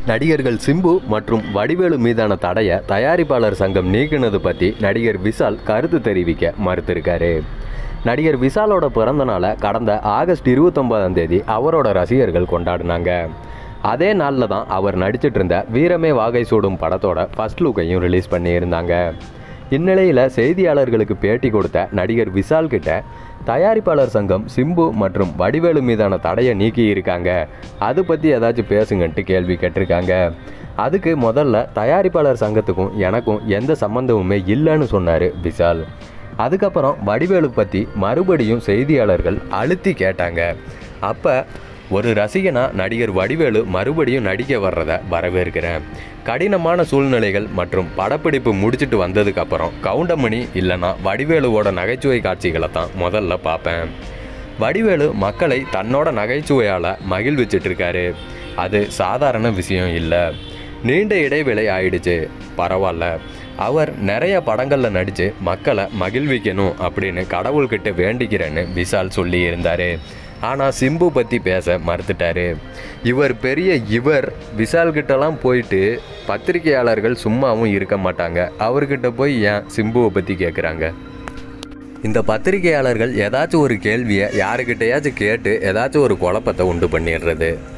நடிகர்கள் சிம்பு மற்றும் வடிவேலு மீதான தடையை தயாரிப்பாளர் சங்கம் நீக்கினது பற்றி நடிகர் விஷால் கருத்து தெரிவிக்க மறுத்திருக்காரு நடிகர் விஷாலோட பிறந்த நாளை கடந்த ஆகஸ்ட் இருபத்தொன்பதாம் தேதி அவரோட ரசிகர்கள் கொண்டாடினாங்க அதே நாளில் தான் அவர் நடிச்சிட்டு இருந்த வீரமே வாகை சூடும் படத்தோட ஃபர்ஸ்ட் லுக்கையும் ரிலீஸ் பண்ணியிருந்தாங்க இந்நிலையில் செய்தியாளர்களுக்கு பேட்டி கொடுத்த நடிகர் விஷால் கிட்ட தயாரிப்பாளர் சங்கம் சிம்பு மற்றும் வடிவேலு மீதான தடையை நீக்கி இருக்காங்க அது பற்றி ஏதாச்சும் பேசுங்கன்ட்டு கேள்வி கேட்டிருக்காங்க அதுக்கு முதல்ல தயாரிப்பாளர் சங்கத்துக்கும் எனக்கும் எந்த சம்மந்தமுமே இல்லைன்னு சொன்னார் விஷால் அதுக்கப்புறம் வடிவேலு பற்றி மறுபடியும் செய்தியாளர்கள் அழுத்தி கேட்டாங்க அப்போ ஒரு ரசிகனா நடிகர் வடிவேலு மறுபடியும் நடிக்க வர்றத வரவேற்கிறேன் கடினமான சூழ்நிலைகள் மற்றும் படப்பிடிப்பு முடிச்சிட்டு வந்ததுக்கு அப்புறம் கவுண்டமணி இல்லைன்னா வடிவேலுவோட நகைச்சுவை காட்சிகளை தான் முதல்ல பார்ப்பேன் வடிவேலு மக்களை தன்னோட நகைச்சுவையால் மகிழ்விச்சிட்டு இருக்காரு அது சாதாரண விஷயம் இல்லை நீண்ட இடைவேளை ஆயிடுச்சு பரவாயில்ல அவர் நிறைய படங்களில் நடித்து மக்களை மகிழ்விக்கணும் அப்படின்னு கடவுள்கிட்ட வேண்டிக்கிறேன்னு விஷால் சொல்லி இருந்தார் ஆனால் சிம்பு பற்றி பேச மறுத்துட்டாரு இவர் பெரிய இவர் விஷால் கிட்டலாம் போயிட்டு பத்திரிகையாளர்கள் சும்மாவும் இருக்க மாட்டாங்க அவர்கிட்ட போய் ஏன் சிம்புவை பற்றி கேட்குறாங்க இந்த பத்திரிகையாளர்கள் ஏதாச்சும் ஒரு கேள்வியை யாருக்கிட்டையாச்சும் கேட்டு ஏதாச்சும் ஒரு குழப்பத்தை உண்டு பண்ணிடுறது